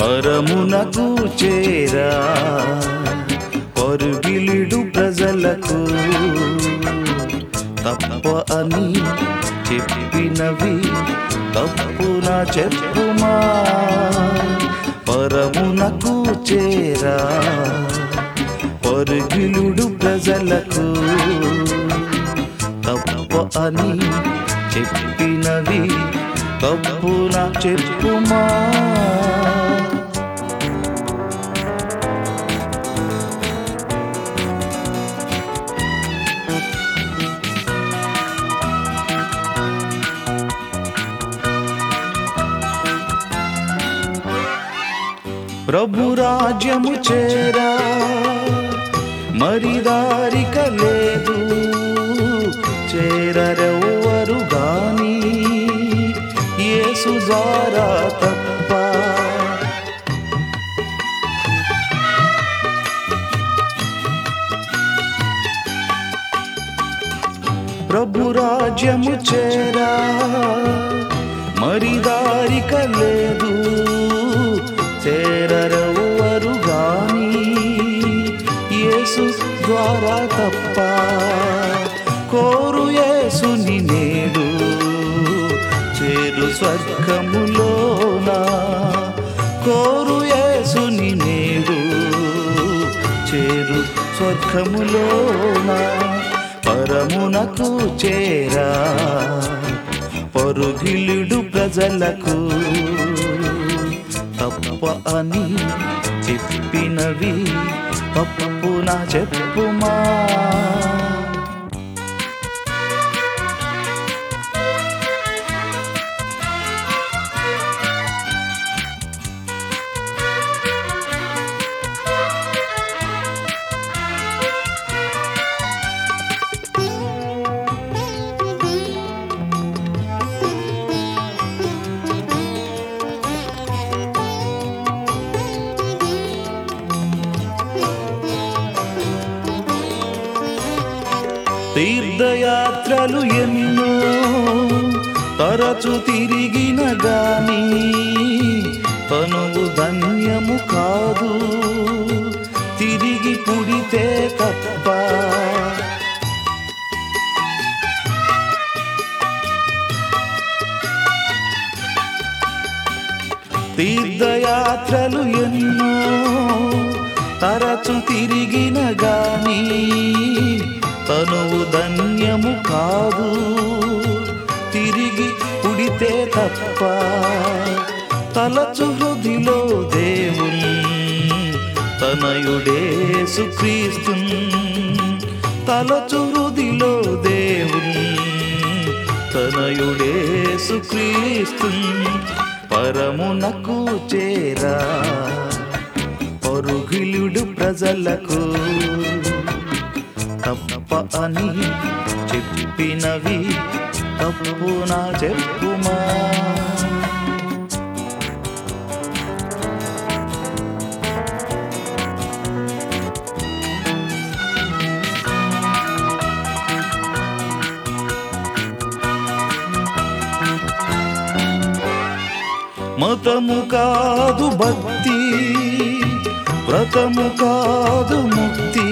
పరమునకు చేరా పరుగిలిడు ప్రజలకు తప్ప అని చెప్పినవి తప్పున చెప్పుమా పరమునకు చేరా పరుగిలుడు ప్రజలకు తప్ప అని చెప్పినవి తప్పున చెప్పుమా ప్రభు రాజ్యము చేరా మరి దారిక లేదు చేరరెవ్వరు గాని యేసు ద్వారా తప్ప ప్రభు రాజ్యము చేరా మరి దారిక లేదు చేరరెవ్వరు గాని యేసు ద్వారా తప్ప కోరు యేసుని నేడు చేరు స్వర్గములోనా కోరు యేసుని నేడు చేరు స్వర్గములోనా పరమునకు చేరా పరుగిలుడు ప్రజలకు తప్ప అని చెప్పినవి తప్పున చెప్పుమా తీర్థయాత్రలు ఎన్నో తరచు తిరిగిన గాని తనువు ధన్యము కాదు తిరిగి పుడితే తప్ప తీర్థయాత్రలు ఎన్నో తరచు తిరిగిన గాని తనువు ధన్యము కాదు తిరిగి పుడితే తప్ప తలచు హృదిలో దేవుని తనయుడేసు క్రీస్తు తలచు హృదిలో దేవుని తనయుడేసు క్రీస్తు పరమునకు చేరా పరుగిలుడు ప్రజలకు తప్ప అని చెప్పినవి తప్పున చెప్పుమా మతము కాదు భక్తి వ్రతము కాదు ముక్తి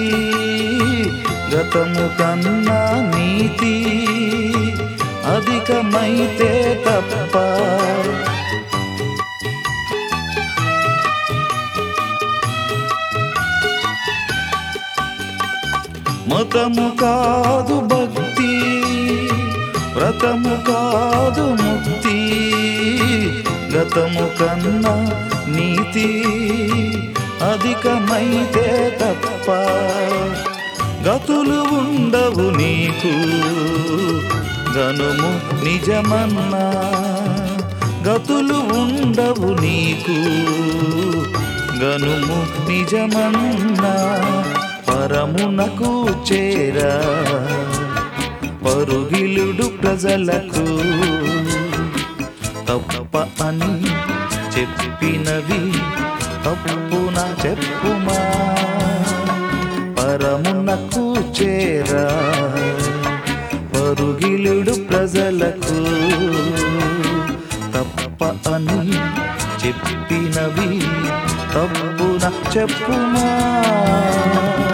గతము కన్నా నీతి అధికమైతే తప్ప మతము కాదు భక్తి వ్రతము కాదు ముక్తి గతము కన్నా నీతి అధికమైతే తప్ప గతులు ఉండవు నీకు గనుము నిజమన్నా గతులు ఉండవు నీకు గనుము నిజమన్నా పరమునకు చేరా పరుగిలుడు ప్రజలకు తప్ప అని చెప్పినవి తప్పున చెప్పుమా పరమునకు చేరా పరుగిలుడు ప్రజలకు తప్ప అని చెప్పినవి చెప్పుమా